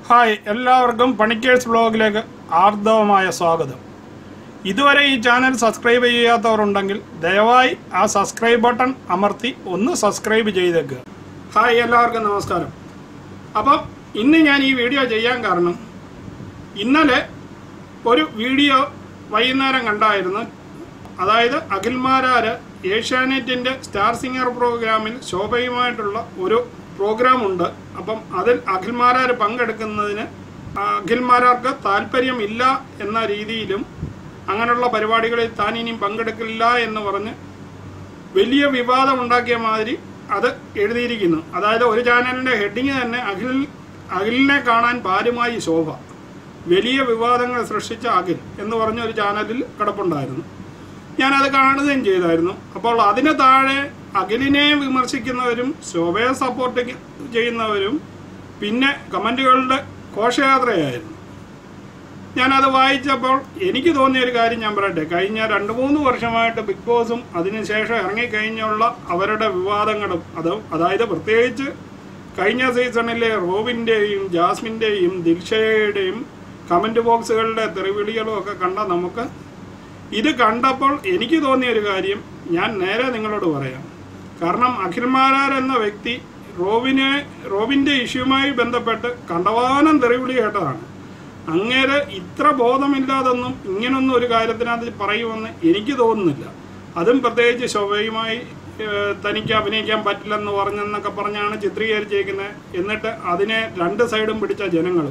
hi എല്ലാവർക്കും പണിക്കേഴ്സ് ബ്ലോഗിലേക്ക് ആർദ്രവമായ സ്വാഗതം ഇതുവരെ ഈ ചാനൽ സബ്സ്ക്രൈബ് ചെയ്യാത്തവരുണ്ടെങ്കിൽ ദയവായി ആ സബ്സ്ക്രൈബ് ബട്ടൺ അമർത്തി ഒന്ന് സബ്സ്ക്രൈബ് ചെയ്തേക്കുക ഹായ് എല്ലാവർക്കും നമസ്കാരം അപ്പം ഇന്ന് ഞാൻ ഈ വീഡിയോ ചെയ്യാൻ കാരണം ഇന്നലെ ഒരു വീഡിയോ വൈകുന്നേരം കണ്ടായിരുന്നു അതായത് അഖിൽമാരാര് ഏഷ്യാനെറ്റിൻ്റെ സ്റ്റാർ സിംഗർ പ്രോഗ്രാമിൽ ശോഭയുമായിട്ടുള്ള ഒരു പ്രോഗ്രാം ഉണ്ട് അപ്പം അതിൽ അഖിൽമാരാർ പങ്കെടുക്കുന്നതിന് അഖിൽമാരാർക്ക് താല്പര്യമില്ല എന്ന രീതിയിലും അങ്ങനെയുള്ള പരിപാടികളിൽ താൻ ഇനിയും പങ്കെടുക്കില്ല എന്ന് പറഞ്ഞ് വലിയ വിവാദം ഉണ്ടാക്കിയ മാതിരി അത് എഴുതിയിരിക്കുന്നു അതായത് ഒരു ചാനലിൻ്റെ ഹെഡിങ് തന്നെ അഖിൽ അഖിലിനെ കാണാൻ പാലുമായി ശോഭ വലിയ വിവാദങ്ങൾ സൃഷ്ടിച്ച അഖിൽ എന്ന് പറഞ്ഞ ഒരു ചാനലിൽ കിടപ്പുണ്ടായിരുന്നു ഞാനത് കാണുകയും ചെയ്തായിരുന്നു അപ്പോൾ അതിന് താഴെ അഖിലിനെ വിമർശിക്കുന്നവരും ശോഭയെ സപ്പോർട്ട് ചെയ്യുന്നവരും പിന്നെ കമൻറ്റുകളുടെ ഘോഷയാത്രയായിരുന്നു ഞാനത് വായിച്ചപ്പോൾ എനിക്ക് തോന്നിയ ഒരു കാര്യം ഞാൻ പറയട്ടെ കഴിഞ്ഞ രണ്ട് മൂന്ന് വർഷമായിട്ട് ബിഗ് ബോസും അതിനുശേഷം ഇറങ്ങിക്കഴിഞ്ഞുള്ള അവരുടെ വിവാദങ്ങളും അത് അതായത് പ്രത്യേകിച്ച് കഴിഞ്ഞ സീസണിലെ റോബിൻ്റെയും ജാസ്മിൻ്റെയും ദിൽഷയുടെയും കമൻറ്റ് ബോക്സുകളുടെ തെറിവിളികളും ഒക്കെ കണ്ട നമുക്ക് ഇത് കണ്ടപ്പോൾ എനിക്ക് തോന്നിയ ഒരു കാര്യം ഞാൻ നേരെ നിങ്ങളോട് പറയാം കാരണം അഖിൽമാരാർ എന്ന വ്യക്തി റോബിനെ റോബിൻ്റെ ഇഷ്യൂമായി ബന്ധപ്പെട്ട് കണ്ടവാനം തെറിവിളി കേട്ടതാണ് അങ്ങേര് ഇത്ര ബോധമില്ലാതൊന്നും ഇങ്ങനൊന്നും ഒരു കാര്യത്തിനകത്ത് പറയുമെന്ന് എനിക്ക് തോന്നുന്നില്ല അതും പ്രത്യേകിച്ച് ശോഭയുമായി ഏഹ്, തനിക്ക് അഭിനയിക്കാൻ പറ്റില്ലെന്ന് പറഞ്ഞെന്നൊക്കെ പറഞ്ഞാണ് ചിത്രീകരിച്ചേക്കുന്നത് എന്നിട്ട് അതിനെ രണ്ട് സൈഡും പിടിച്ച ജനങ്ങളും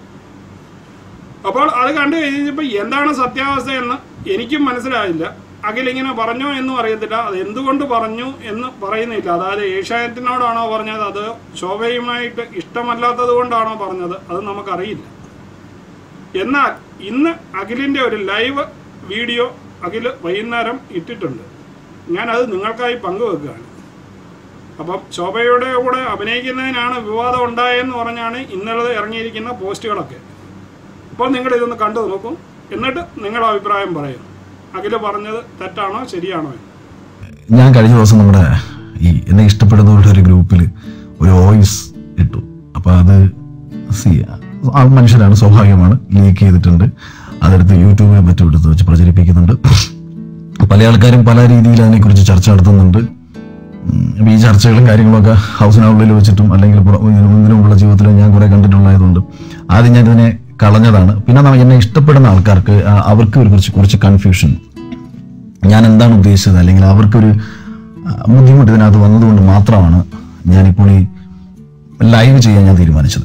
അപ്പോൾ അത് കണ്ടു കഴിഞ്ഞപ്പോൾ എന്താണ് സത്യാവസ്ഥ എന്ന് എനിക്കും മനസ്സിലായില്ല അഖിൽ ഇങ്ങനെ പറഞ്ഞോ എന്നും അറിയത്തില്ല അത് എന്തുകൊണ്ട് പറഞ്ഞു എന്ന് പറയുന്നില്ല അതായത് ഏഷ്യാനെറ്റിനോടാണോ പറഞ്ഞത് അത് ശോഭയുമായിട്ട് ഇഷ്ടമല്ലാത്തത് കൊണ്ടാണോ പറഞ്ഞത് അത് നമുക്കറിയില്ല എന്നാൽ ഇന്ന് അഖിലിൻ്റെ ഒരു ലൈവ് വീഡിയോ അഖിൽ വൈകുന്നേരം ഇട്ടിട്ടുണ്ട് ഞാനത് നിങ്ങൾക്കായി പങ്കുവെക്കുകയാണ് അപ്പം ശോഭയുടെ കൂടെ അഭിനയിക്കുന്നതിനാണ് വിവാദം ഉണ്ടായെന്ന് പറഞ്ഞാണ് ഇന്നലെ ഇറങ്ങിയിരിക്കുന്ന പോസ്റ്റുകളൊക്കെ അപ്പോൾ നിങ്ങൾ ഇതൊന്ന് കണ്ടു നോക്കും എന്നിട്ട് നിങ്ങളുടെ അഭിപ്രായം പറയും അഖില് പറഞ്ഞത് തെറ്റാണോ ശരിയാണോ എന്ന് ഞാൻ കഴിഞ്ഞ ദിവസം നമ്മുടെ ഈ എന്നെ ഇഷ്ടപ്പെടുന്നവരുടെ ഒരു ഗ്രൂപ്പിൽ ഒരു വോയിസ് ഇട്ടു അപ്പൊ അത് സി ആ മനുഷ്യരാണ് സ്വാഭാവികമാണ് ലീക്ക് ചെയ്തിട്ടുണ്ട് അതെടുത്ത് യൂട്യൂബിലും മറ്റും എടുത്ത് വെച്ച് പ്രചരിപ്പിക്കുന്നുണ്ട് പല ആൾക്കാരും പല രീതിയിൽ അതിനെക്കുറിച്ച് ചർച്ച നടത്തുന്നുണ്ട് ഉം, അപ്പൊ ഈ ചർച്ചകളും കാര്യങ്ങളൊക്കെ ഹൗസിനുള്ളിൽ വെച്ചിട്ടും അല്ലെങ്കിൽ പുറ- ഇതിനു മുമ്പുള്ള ജീവിതത്തിലും ഞാൻ കുറെ കണ്ടിട്ടുള്ളതുകൊണ്ട് ആദ്യം ഞാൻ ഇതിനെ കളഞ്ഞതാണ് പിന്നെ നമ്മ- എന്നെ ഇഷ്ടപ്പെടുന്ന ആൾക്കാർക്ക് ആ, അവർക്ക് ഒരു കുറച്ച് കുറച്ച് കൺഫ്യൂഷൻ ഞാൻ എന്താണ് ഉദ്ദേശിച്ചത് അല്ലെങ്കിൽ അവർക്കൊരു ആ, ബുദ്ധിമുട്ട് ഇതിനകത്ത് വന്നതുകൊണ്ട് മാത്രമാണ് ഞാനിപ്പോൾ ഈ ലൈവ് ചെയ്യാൻ ഞാൻ തീരുമാനിച്ചത്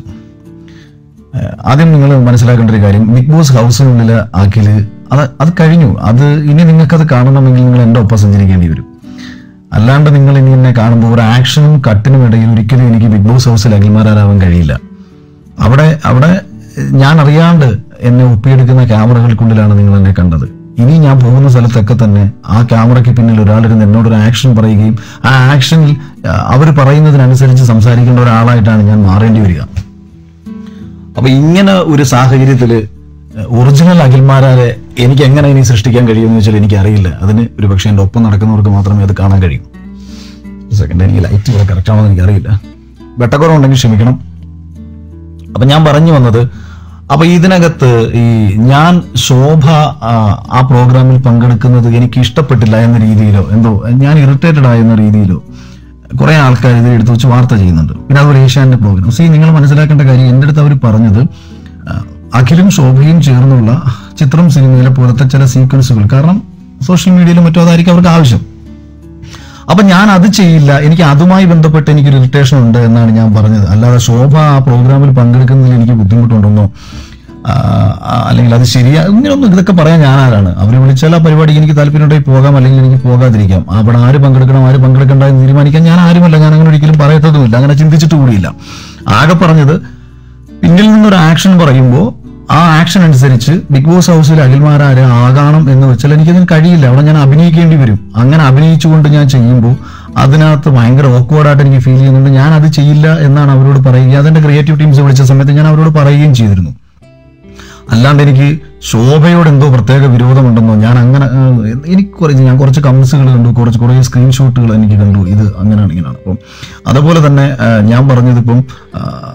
ആ, ആദ്യം നിങ്ങൾ മനസ്സിലാക്കേണ്ട ഒരു കാര്യം ബിഗ് ബോസ് ഹൗസിനുള്ളിൽ അഖില് അത് അത് കഴിഞ്ഞു അത് ഇനി നിങ്ങൾക്കത് കാണണമെങ്കിൽ നിങ്ങൾ എൻ്റെ ഒപ്പം സഞ്ചരിക്കേണ്ടി വരും അല്ലാണ്ട് നിങ്ങൾ ഇനി എന്നെ കാണുമ്പോൾ ഒരു ആക്ഷനും കട്ടിനും ഇടയിൽ ഒരിക്കലും എനിക്ക് ബിഗ് ബോസ് ഹൗസിൽ അഖിൽമാരാവാൻ കഴിയില്ല അവിടെ അവിടെ ഞാൻ അറിയാണ്ട് എന്നെ ഒപ്പിയെടുക്കുന്ന ക്യാമറകൾക്കുള്ളിലാണ് നിങ്ങൾ എന്നെ കണ്ടത് ഇനി ഞാൻ പോകുന്ന സ്ഥലത്തൊക്കെ തന്നെ ആ ക്യാമറയ്ക്ക് പിന്നിൽ ഒരാളിരുന്ന് എന്നോടൊരു ആക്ഷൻ പറയുകയും ആ ആക്ഷനിൽ അവർ പറയുന്നതിനനുസരിച്ച് സംസാരിക്കേണ്ട ഒരാളായിട്ടാണ് ഞാൻ മാറേണ്ടി വരിക അപ്പൊ ഇങ്ങനെ ഒരു സാഹചര്യത്തില് ഒറിജിനൽ അഖിൽമാരാരെ എനിക്ക് എങ്ങനെ ഇനി സൃഷ്ടിക്കാൻ കഴിയുമെന്ന് വെച്ചാൽ എനിക്ക് അറിയില്ല അതിന് ഒരു പക്ഷേ എൻ്റെ ഒപ്പം നടക്കുന്നവർക്ക് മാത്രമേ അത് കാണാൻ കഴിയൂ സെക്കൻഡ് എനിക്ക് ലൈറ്റ് ഇവിടെ കറക്റ്റ് ആണോ എന്ന് എനിക്കറിയില്ല വെട്ടക്കുറവുണ്ടെങ്കിൽ ക്ഷമിക്കണം അപ്പൊ ഞാൻ പറഞ്ഞു വന്നത് അപ്പൊ ഇതിനകത്ത് ഈ ഞാൻ ശോഭ ആ, ആ പ്രോഗ്രാമിൽ പങ്കെടുക്കുന്നത് എനിക്ക് ഇഷ്ടപ്പെട്ടില്ല എന്ന രീതിയിലോ എന്തോ ഞാൻ ഇറിറ്റേറ്റഡ് ആയെന്ന രീതിയിലോ കുറെ ആൾക്കാർ ഇത് എടുത്തു വെച്ച് വാർത്ത ചെയ്യുന്നുണ്ട് പിന്നെ അതുപോലെ ഏഷ്യാന്റെ പ്രോഗ്രാം സി നിങ്ങൾ മനസ്സിലാക്കേണ്ട കാര്യം എൻ്റെ അടുത്ത് അവർ പറഞ്ഞത് ആ, അഖിലും ശോഭയും ചേർന്നുള്ള ചിത്രം സിനിമയിലെ പോലത്തെ ചില സീക്വൻസുകൾ കാരണം സോഷ്യൽ മീഡിയയിലും മറ്റോ അതായിരിക്കും അവർക്ക് ആവശ്യം അപ്പൊ ഞാൻ അത് ചെയ്യില്ല എനിക്ക് അതുമായി ബന്ധപ്പെട്ട് എനിക്കൊരു ഇറിറ്റേഷൻ ഉണ്ട് എന്നാണ് ഞാൻ പറഞ്ഞത് അല്ലാതെ ശോഭ ആ പ്രോഗ്രാമിൽ പങ്കെടുക്കുന്നതിൽ എനിക്ക് ബുദ്ധിമുട്ടുണ്ടെന്നോ ആ, ആ, അല്ലെങ്കിൽ അത് ശരിയാ ഇങ്ങനെയൊന്നും ഇതൊക്കെ പറയാൻ ഞാൻ ആരാണ് അവർ വിളിച്ചാൽ ആ പരിപാടിക്ക് എനിക്ക് താല്പര്യമുണ്ടെങ്കിൽ പോകാം അല്ലെങ്കിൽ എനിക്ക് പോകാതിരിക്കാം അവിടെ ആര് പങ്കെടുക്കണം ആര് പങ്കെടുക്കണ്ട എന്ന് തീരുമാനിക്കാൻ ഞാൻ ആരുമല്ല ഞാൻ അങ്ങനെ ഒരിക്കലും പറയത്തതുമില്ല അങ്ങനെ ചിന്തിച്ചിട്ട് കൂടിയില്ല ആകെ പറഞ്ഞത് പിന്നിൽ നിന്നൊരു ആക്ഷൻ പറയുമ്പോൾ ആ ആക്ഷൻ അനുസരിച്ച് ബിഗ് ബോസ് ഹൗസിൽ അഖിൽമാരാര് ആകണം എന്ന് വെച്ചാൽ എനിക്കതിന് കഴിയില്ല അവിടെ ഞാൻ അഭിനയിക്കേണ്ടി വരും അങ്ങനെ അഭിനയിച്ചുകൊണ്ട് ഞാൻ ചെയ്യുമ്പോൾ അതിനകത്ത് ഭയങ്കര ഓക്വേർഡായിട്ട് എനിക്ക് ഫീൽ ചെയ്യുന്നുണ്ട് ഞാൻ അത് ചെയ്യില്ല എന്നാണ് അവരോട് പറയുക അതെന്റെ ക്രിയേറ്റീവ് ടീംസ് വിളിച്ച സമയത്ത് ഞാൻ അവരോട് പറയുകയും ചെയ്തിരുന്നു അല്ലാണ്ട് എനിക്ക് ശോഭയോട് എന്തോ പ്രത്യേക വിരോധമുണ്ടെന്നോ ഞാൻ അങ്ങനെ ആ, എനിക്ക് കുറച്ച് ഞാൻ കുറച്ച് കമൻസുകൾ കണ്ടു കുറച്ച് കുറേ സ്ക്രീൻഷോട്ടുകൾ എനിക്ക് കണ്ടു ഇത് അങ്ങനെയാണ് ഇങ്ങനെയാണ് അപ്പം അതുപോലെ തന്നെ ആ, ഞാൻ പറഞ്ഞത് ഇപ്പം ആ,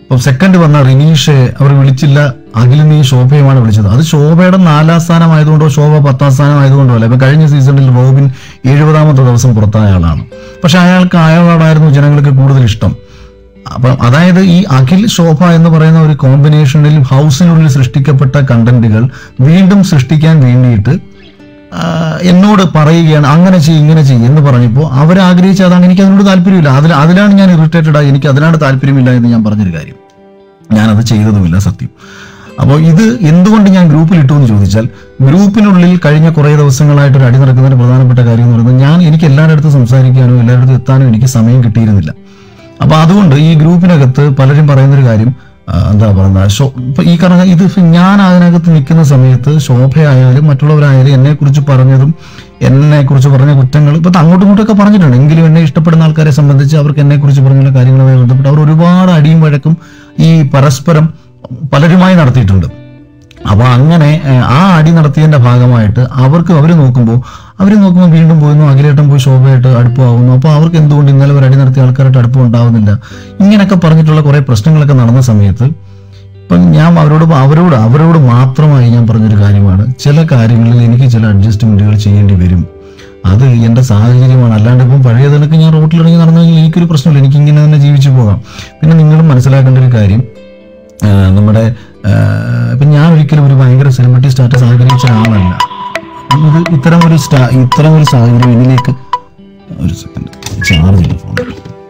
അപ്പം സെക്കൻഡ് വന്ന റിനീഷ് അവർ വിളിച്ചില്ല അഖിലിനെയും ശോഭയുമാണ് വിളിച്ചത് അത് ശോഭയുടെ നാലാം സ്ഥാനം ആയതുകൊണ്ടോ ശോഭ പത്താം സ്ഥാനം ആയതുകൊണ്ടോ അല്ല ഇപ്പൊ കഴിഞ്ഞ സീസണിൽ റോബിൻ എഴുപതാമത്തെ ദിവസം പുറത്തായ ആളാണ് പക്ഷെ അയാൾക്ക് അയാളോടായിരുന്നു ജനങ്ങൾക്ക് കൂടുതൽ ഇഷ്ടം അപ്പം അതായത് ഈ അഖിൽ ശോഭ എന്ന് പറയുന്ന ഒരു കോമ്പിനേഷനിൽ ഹൗസിനുള്ളിൽ സൃഷ്ടിക്കപ്പെട്ട കണ്ടന്റുകൾ വീണ്ടും സൃഷ്ടിക്കാൻ വേണ്ടിയിട്ട് ആ, എന്നോട് പറയുകയാണ് അങ്ങനെ ചെയ്യും ഇങ്ങനെ ചെയ്യും എന്ന് പറഞ്ഞപ്പോൾ അവർ ആഗ്രഹിച്ച അതാണ് എനിക്ക് അതിനോട് താല്പര്യമില്ല അതിൽ അതിലാണ് ഞാൻ ഇറിറ്റേറ്റഡ് ആയി എനിക്ക് അതിനാണ് താല്പര്യമില്ല എന്ന് ഞാൻ പറഞ്ഞൊരു കാര്യം ഞാനത് ചെയ്തതുമില്ല സത്യം അപ്പോൾ ഇത് എന്തുകൊണ്ട് ഞാൻ ഗ്രൂപ്പിൽ ഇട്ടു എന്ന് ചോദിച്ചാൽ ഗ്രൂപ്പിനുള്ളിൽ കഴിഞ്ഞ കുറേ ദിവസങ്ങളായിട്ട് ഒരു അടി നടക്കുന്നതിന് പ്രധാനപ്പെട്ട കാര്യം എന്ന് പറയുന്നത് ഞാൻ എനിക്ക് എല്ലാവരുടെ അടുത്ത് സംസാരിക്കാനോ എല്ലാവരുടെ അടുത്ത് എത്താനോ എനിക്ക് സമയം കിട്ടിയിരുന്നില്ല അപ്പൊ അതുകൊണ്ട് ഈ ഗ്രൂപ്പിനകത്ത് പലരും പറയുന്നൊരു കാര്യം ആ, എന്താ പറയുക ഷോ ഇപ്പൊ ഈ കാരണം ഇത് ഞാൻ അതിനകത്ത് നിൽക്കുന്ന സമയത്ത് ശോഭയായാലും മറ്റുള്ളവരായാലും എന്നെ കുറിച്ച് പറഞ്ഞതും എന്നെ കുറിച്ച് പറഞ്ഞ കുറ്റങ്ങൾ ഇപ്പൊ അങ്ങോട്ടും ഇങ്ങോട്ടൊക്കെ പറഞ്ഞിട്ടുണ്ട് എങ്കിലും എന്നെ ഇഷ്ടപ്പെടുന്ന ആൾക്കാരെ സംബന്ധിച്ച് അവർക്ക് എന്നെ കുറിച്ച് പറഞ്ഞുള്ള കാര്യങ്ങളുമായി ബന്ധപ്പെട്ട് അവർ ഒരുപാട് അടിയും വഴക്കും ഈ പരസ്പരം പലരുമായി നടത്തിയിട്ടുണ്ട് അപ്പൊ അങ്ങനെ ഏഹ്, ആ അടി നടത്തിയതിന്റെ ഭാഗമായിട്ട് അവർക്ക് അവർ നോക്കുമ്പോൾ അവർ നോക്കുമ്പോൾ വീണ്ടും പോയിരുന്നു അഖിലേട്ടൻ പോയി ശോഭയായിട്ട് അടുപ്പമാകുന്നു അപ്പോൾ അവർക്ക് എന്തുകൊണ്ട് ഇന്നലെ ഒരു അടി നടത്തിയ ആൾക്കാരായിട്ട് അടുപ്പം ഉണ്ടാവുന്നില്ല ഇങ്ങനെയൊക്കെ പറഞ്ഞിട്ടുള്ള കുറെ പ്രശ്നങ്ങളൊക്കെ നടന്ന സമയത്ത് ഇപ്പം ഞാൻ അവരോട് അവരോട് അവരോട് മാത്രമായി ഞാൻ പറഞ്ഞൊരു കാര്യമാണ് ചില കാര്യങ്ങളിൽ എനിക്ക് ചില അഡ്ജസ്റ്റ്മെന്റുകൾ ചെയ്യേണ്ടി വരും അത് എന്റെ സാഹചര്യമാണ് അല്ലാണ്ട് ഇപ്പം പഴയ നിലക്ക് ഞാൻ റോട്ടിലിറങ്ങി നടന്നു കഴിഞ്ഞാൽ എനിക്കൊരു പ്രശ്നമില്ല എനിക്ക് ഇങ്ങനെ തന്നെ ജീവിച്ചു പോകാം പിന്നെ നിങ്ങളും മനസ്സിലാക്കേണ്ട ഒരു കാര്യം ആ, നമ്മുടെ ആ, ഇപ്പം ഞാൻ ഒരിക്കലും ഒരു ഭയങ്കര സെലിബ്രിറ്റി സ്റ്റാറ്റസ് ആഗ്രഹിച്ച ആളല്ല ഇത് ഇത്തരം ഒരു സ്റ്റാ ഇത്തരം ഒരു സാഹചര്യം എന്നിലേക്ക് ഒരു സെക്കൻഡ് ചാർജ് ഇല്ല ഫോൺ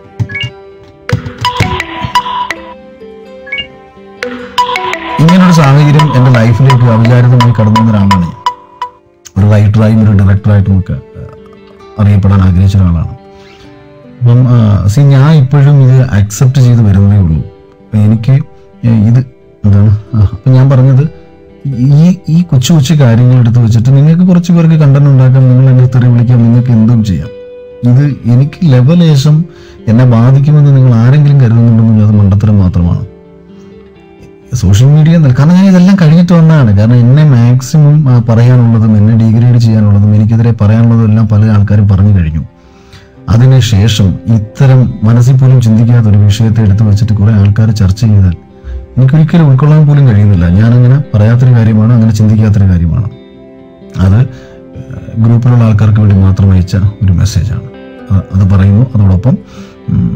ഇങ്ങനൊരു സാഹചര്യം എൻ്റെ ലൈഫിലേക്ക് അവിചാരിതമായി കടന്നു വന്ന ഒരാളാണ് ഞാൻ ഒരു റൈറ്ററായും ഒരു ഡയറക്ടറായിട്ടും ഒക്കെ ആ, അറിയപ്പെടാൻ ആഗ്രഹിച്ച ഒരാളാണ് അപ്പം സി ഞാൻ ഇപ്പോഴും ഇത് അക്സെപ്റ്റ് ചെയ്ത് വരുന്നതേ ഉള്ളൂ അപ്പൊ എനിക്ക് ഏ, ഇത് എന്താണ് ആ, അപ്പൊ ഞാൻ പറഞ്ഞത് ഈ ഈ കൊച്ചു കൊച്ചു കാര്യങ്ങൾ എടുത്ത് വെച്ചിട്ട് നിങ്ങൾക്ക് കുറച്ച് പേർക്ക് കണ്ടന്റ് ഉണ്ടാക്കാം നിങ്ങൾ എന്നെ തെറി വിളിക്കാം നിങ്ങൾക്ക് എന്തും ചെയ്യാം ഇത് എനിക്ക് ലെവലേശം എന്നെ ബാധിക്കുമെന്ന് നിങ്ങൾ ആരെങ്കിലും കരുതുന്നുണ്ടെങ്കിൽ അത് മണ്ടത്തരം മാത്രമാണ് സോഷ്യൽ മീഡിയ കാരണം ഞാൻ ഇതെല്ലാം കഴിഞ്ഞിട്ട് വന്നതാണ് കാരണം എന്നെ മാക്സിമം ആ, പറയാനുള്ളതും എന്നെ ഡീഗ്രേഡ് ചെയ്യാനുള്ളതും എനിക്കെതിരെ പറയാനുള്ളതും എല്ലാം പല ആൾക്കാരും പറഞ്ഞു കഴിഞ്ഞു അതിനുശേഷം ഇത്തരം മനസ്സിൽ പോലും ചിന്തിക്കാത്ത ഒരു വിഷയത്തെ എടുത്തു വെച്ചിട്ട് കുറെ ആൾക്കാർ ചർച്ച ചെയ്താൽ എനിക്കൊരിക്കലും ഉൾക്കൊള്ളാൻ പോലും കഴിയുന്നില്ല ഞാനങ്ങനെ പറയാത്തൊരു കാര്യമാണ് അങ്ങനെ ചിന്തിക്കാത്തൊരു കാര്യമാണ് അത് ഏഹ്, ഗ്രൂപ്പിലുള്ള ആൾക്കാർക്ക് വേണ്ടി മാത്രം അയച്ച ഒരു മെസ്സേജാണ് അത് അത് പറയുന്നു അതോടൊപ്പം ഉം,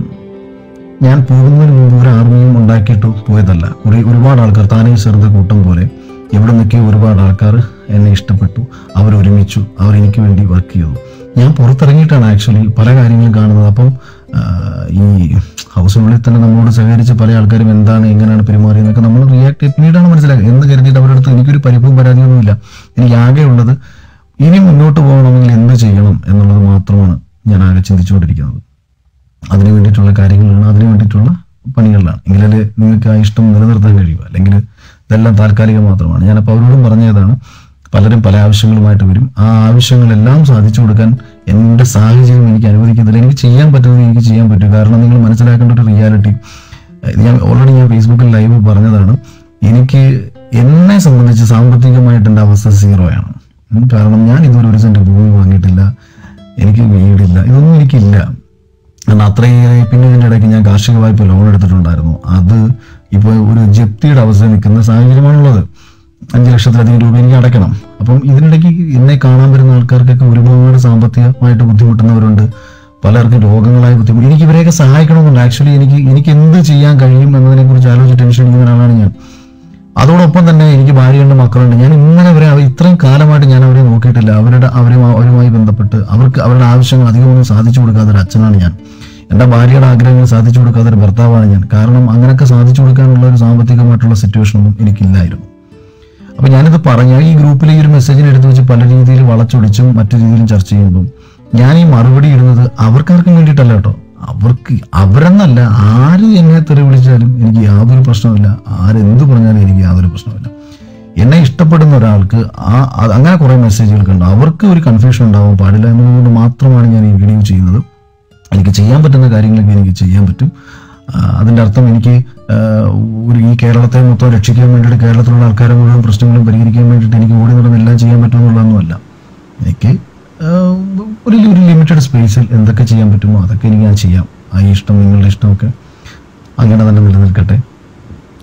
ഞാൻ പോകുന്നതിന് മുമ്പ് ഒരു ആർമിയും ഉണ്ടാക്കിയിട്ട് പോയതല്ല കുറെ ഒരുപാട് ആൾക്കാർ താനേ ചെറുത് കൂട്ടം പോലെ എവിടെ നിന്നൊക്കെ ഒരുപാട് ആൾക്കാർ എന്നെ ഇഷ്ടപ്പെട്ടു അവർ ഒരുമിച്ചു അവർ എനിക്ക് വേണ്ടി വർക്ക് ചെയ്തു ഞാൻ പുറത്തിറങ്ങിയിട്ടാണ് ആക്ച്വലി പല കാര്യങ്ങളും കാണുന്നത് അപ്പം ആ, ഈ ഹൗസിനുള്ളിൽ തന്നെ നമ്മളോട് സഹകരിച്ച പല ആൾക്കാരും എന്താണ് എങ്ങനെയാണ് പെരുമാറിയെന്നൊക്കെ നമ്മൾ റിയാക്ട് പിന്നീടാണ് മനസ്സിലാക്കുക എന്ന് കരുതിയിട്ട് അവരുടെ അടുത്ത് എനിക്കൊരു പരിഭവം പരാതിയൊന്നുമില്ല എനിക്ക് ആകെ ഉള്ളത് ഇനി മുന്നോട്ട് പോകണമെങ്കിൽ എന്ത് ചെയ്യണം എന്നുള്ളത് മാത്രമാണ് ഞാൻ ആകെ ചിന്തിച്ചുകൊണ്ടിരിക്കുന്നത് അതിന് വേണ്ടിയിട്ടുള്ള കാര്യങ്ങളാണ് അതിന് വേണ്ടിയിട്ടുള്ള പണികളിലാണ് എങ്കിലല്ലേ നിങ്ങൾക്ക് ആ ഇഷ്ടം നിലനിർത്താൻ കഴിയുക അല്ലെങ്കിൽ ഇതെല്ലാം താൽക്കാലികം മാത്രമാണ് ഞാനപ്പോൾ അവരോടും പറഞ്ഞതാണ് പലരും പല ആവശ്യങ്ങളുമായിട്ട് വരും ആ ആവശ്യങ്ങളെല്ലാം സാധിച്ചു കൊടുക്കാൻ എൻ്റെ സാഹചര്യം എനിക്ക് അനുവദിക്കുന്നില്ല എനിക്ക് ചെയ്യാൻ പറ്റുന്നത് എനിക്ക് ചെയ്യാൻ പറ്റും കാരണം നിങ്ങൾ മനസ്സിലാക്കേണ്ട ഒരു റിയാലിറ്റി ഇത് ഞാൻ ഓൾറെഡി ഞാൻ ഫേസ്ബുക്കിൽ ലൈവ് പറഞ്ഞതാണ് എനിക്ക് എന്നെ സംബന്ധിച്ച് സാമ്പത്തികമായിട്ട് എൻ്റെ അവസ്ഥ സീറോയാണ് ഉം, കാരണം ഞാൻ ഇതുവരെ ഒരു സെന്റ് ഭൂമി വാങ്ങിയിട്ടില്ല എനിക്ക് വീടില്ല ഇതൊന്നും എനിക്കില്ല കാരണം അത്രയും പിന്നെ ഇതിൻ്റെ ഇടയ്ക്ക് ഞാൻ കാർഷിക വായ്പ ലോൺ എടുത്തിട്ടുണ്ടായിരുന്നു അത് ഇപ്പോൾ ഒരു ജപ്തിയുടെ അവസ്ഥ നിൽക്കുന്ന സാഹചര്യമാണുള്ളത് അഞ്ച് ലക്ഷത്തിലധികം രൂപ എനിക്ക് അടയ്ക്കണം അപ്പം ഇതിനിടയ്ക്ക് എന്നെ കാണാൻ വരുന്ന ആൾക്കാർക്കൊക്കെ ഒരുപാട് സാമ്പത്തികമായിട്ട് ബുദ്ധിമുട്ടുന്നവരുണ്ട് പലർക്കും രോഗങ്ങളായ ബുദ്ധിമുട്ട് എനിക്ക് ഇവരെയൊക്കെ സഹായിക്കണമെന്നുണ്ട് ആക്ച്വലി എനിക്ക് എനിക്ക് എന്ത് ചെയ്യാൻ കഴിയും എന്നതിനെ കുറിച്ച് ആലോചിച്ച് ടെൻഷൻ അടിക്കുന്ന ഒരാളാണ് ഞാൻ അതോടൊപ്പം തന്നെ എനിക്ക് ഭാര്യയുണ്ട് മക്കളുണ്ട് ഞാൻ ഇന്നലെ വരെ അവർ ഇത്രയും കാലമായിട്ട് ഞാൻ അവരെ നോക്കിയിട്ടില്ല അവരുടെ അവരെ അവരുമായി ബന്ധപ്പെട്ട് അവർക്ക് അവരുടെ ആവശ്യങ്ങൾ അധികമൊന്നും സാധിച്ചു കൊടുക്കാത്ത ഒരു അച്ഛനാണ് ഞാൻ എൻ്റെ ഭാര്യയുടെ ആഗ്രഹങ്ങൾ സാധിച്ചു കൊടുക്കാത്ത ഒരു ഭർത്താവാണ് ഞാൻ കാരണം അങ്ങനെയൊക്കെ സാധിച്ചു കൊടുക്കാനുള്ള ഒരു സാമ്പത്തികമായിട്ടുള്ള സിറ്റുവേഷനൊന്നും എനിക്കില്ലായിരുന്നു അപ്പൊ ഞാനിത് പറഞ്ഞ ഈ ഗ്രൂപ്പിൽ ഈ ഒരു മെസ്സേജിനെ എടുത്ത് വെച്ച് പല രീതിയിൽ വളച്ചൊടിച്ചും മറ്റു രീതിയിലും ചർച്ച ചെയ്യുമ്പം ഞാൻ ഈ മറുപടി ഇടുന്നത് അവർക്കാർക്കും വേണ്ടിയിട്ടല്ല കേട്ടോ അവർക്ക് അവരെന്നല്ല ആര് എന്നെ തെറി വിളിച്ചാലും എനിക്ക് യാതൊരു പ്രശ്നമില്ല ആരെന്ത് പറഞ്ഞാലും എനിക്ക് യാതൊരു പ്രശ്നമില്ല എന്നെ ഇഷ്ടപ്പെടുന്ന ഒരാൾക്ക് ആ അത് അങ്ങനെ കുറെ മെസ്സേജുകൾക്ക് ഉണ്ട് അവർക്ക് ഒരു കൺഫ്യൂഷൻ ഉണ്ടാവാൻ പാടില്ല എന്നതുകൊണ്ട് മാത്രമാണ് ഞാൻ ഈ വീഡിയോ ചെയ്യുന്നത് എനിക്ക് ചെയ്യാൻ പറ്റുന്ന കാര്യങ്ങളൊക്കെ എനിക്ക് ചെയ്യാൻ പറ്റും ആ, അതിന്റെ അർത്ഥം എനിക്ക് ആ, ഒരു ഈ കേരളത്തെ മൊത്തം രക്ഷിക്കാൻ വേണ്ടിയിട്ട് കേരളത്തിലുള്ള ആൾക്കാരെ മുഴുവൻ പ്രശ്നങ്ങളും പരിഹരിക്കാൻ വേണ്ടിയിട്ട് എനിക്ക് ഓടി നടന്ന് എല്ലാം ചെയ്യാൻ പറ്റുമെന്നുള്ളതൊന്നുമല്ല എനിക്ക് ആ, ഒരു ഒരു ലിമിറ്റഡ് സ്പേസിൽ എന്തൊക്കെ ചെയ്യാൻ പറ്റുമോ അതൊക്കെ എനിക്ക് ഞാൻ ചെയ്യാം ആ ഈ ഇഷ്ടം നിങ്ങളുടെ ഇഷ്ടമൊക്കെ അങ്ങനെ തന്നെ നിലനിൽക്കട്ടെ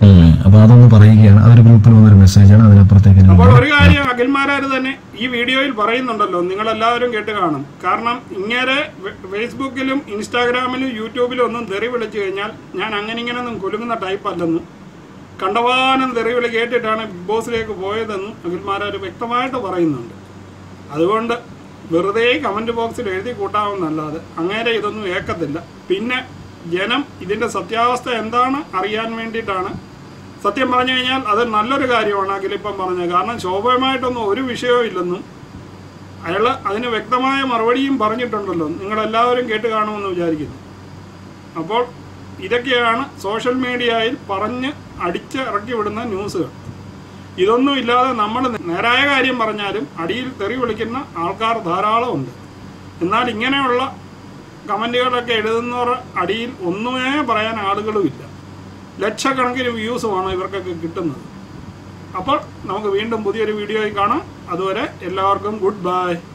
അല്ലേ അപ്പൊ അതൊന്ന് പറയുകയാണ് അതൊരു ഗ്രൂപ്പിൽ വന്നൊരു മെസ്സേജാണ് അതിനപ്പുറത്തേക്ക് ഞാൻ- അപ്പോൾ ഒരു കാര്യം അഖിൽമാരാര് തന്നെ ഈ വീഡിയോയിൽ പറയുന്നുണ്ടല്ലോ നിങ്ങൾ എല്ലാവരും കേട്ട് കാണും കാരണം ഇങ്ങനെ വെ- ഫേസ്ബുക്കിലും ഇൻസ്റ്റാഗ്രാമിലും യൂട്യൂബിലും ഒന്നും തെറി വിളിച്ചു കഴിഞ്ഞാൽ ഞാൻ അങ്ങനെ ഇങ്ങനെ ഒന്നും കുലുങ്ങുന്ന ടൈപ്പ് അല്ലെന്നും കണ്ടവാനം തെറി വിളി കേട്ടിട്ടാണ് ബിഗ് ബോസിലേക്ക് പോയതെന്നും അഖിൽമാരാര് വ്യക്തമായിട്ട് പറയുന്നുണ്ട് അതുകൊണ്ട് വെറുതെ കമന്റ് ബോക്സിൽ എഴുതി കൂട്ടാവുന്നല്ലാതെ അങ്ങേരെ ഇതൊന്നും ഏക്കത്തില്ല പിന്നെ ജനം ഇതിന്റെ സത്യാവസ്ഥ എന്താണ് അറിയാൻ വേണ്ടിയിട്ടാണ് സത്യം പറഞ്ഞു കഴിഞ്ഞാൽ അത് നല്ലൊരു കാര്യമാണ് അഖിലിപ്പം പറഞ്ഞത് കാരണം ശോഭമായിട്ടൊന്നും ഒരു വിഷയവും ഇല്ലെന്നും അയാൾ അതിന് വ്യക്തമായ മറുപടിയും പറഞ്ഞിട്ടുണ്ടല്ലോ നിങ്ങളെല്ലാവരും കേട്ട് കാണുമെന്ന് വിചാരിക്കുന്നു അപ്പോൾ ഇതൊക്കെയാണ് സോഷ്യൽ മീഡിയയിൽ പറഞ്ഞ് അടിച്ച് ഇറക്കി വിടുന്ന ന്യൂസുകൾ ഇതൊന്നും ഇല്ലാതെ നമ്മൾ നേരായ കാര്യം പറഞ്ഞാലും അടിയിൽ തെറി വിളിക്കുന്ന ആൾക്കാർ ധാരാളമുണ്ട് എന്നാൽ ഇങ്ങനെയുള്ള കമൻറ്റുകളൊക്കെ എഴുതുന്നവർ അടിയിൽ ഒന്നുമേ പറയാൻ ആളുകളുമില്ല ലക്ഷക്കണക്കിന് വ്യൂസുമാണ് ഇവർക്കൊക്കെ കിട്ടുന്നത് അപ്പോൾ നമുക്ക് വീണ്ടും പുതിയൊരു വീഡിയോയിൽ കാണാം അതുവരെ എല്ലാവർക്കും ഗുഡ് ബൈ